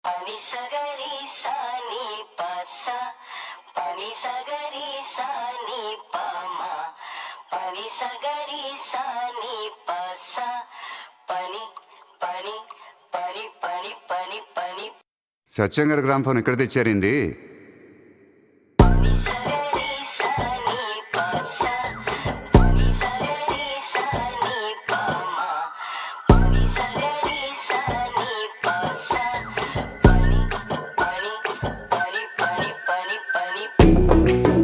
పని సగరి సాని పస పని సగరి సాని పమ పని సగరి సాని పస పని పని పని పని పని పని సత్యంగారి గ్రామ్ ఫోన్ ఎక్కడ తెచ్చారింది పని సగరి సాని పస పని సగరి సాని పమ పని సగరి సాని పస పని పని పని పని పని పని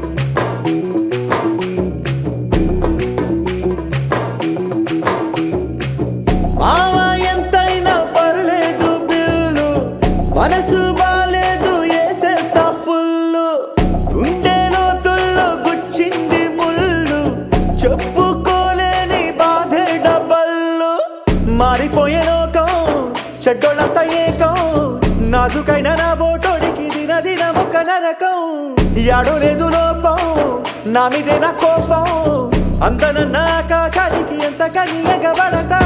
మావ ఎంతైనా పర్లేదు బిల్లు మనసు బాలేదు వేసేస్తా ఫుల్లు గుండె లోతుల్లో గుచ్చింది ముళ్ళు చెప్పుకోలేని బాధే డబ్బల్లు మారిపోయే లోకం చెడ్డోళ్ళంతా ఏకం నాజుకైన నా బోటోడికి దిన దిన ఒక నరకం యాడో లేదు లోపం నా మీదే నా కోపం అందనన్న ఆకాశానికి ఎంత కన్యగబడతా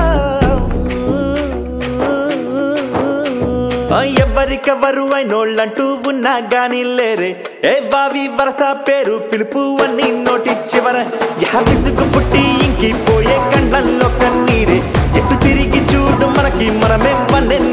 ఎవరికెవరు అయినోళ్ళంటూ ఉన్నా గాని లేరే ఏ వావి వరస పేరు పిలుపు అన్ని నోటి చివర యహ విసుగు పుట్టి ఇంకిపోయే కండల్లో కన్నీరే ఎటు తిరిగి చూడు మనకి మనమే వన్నె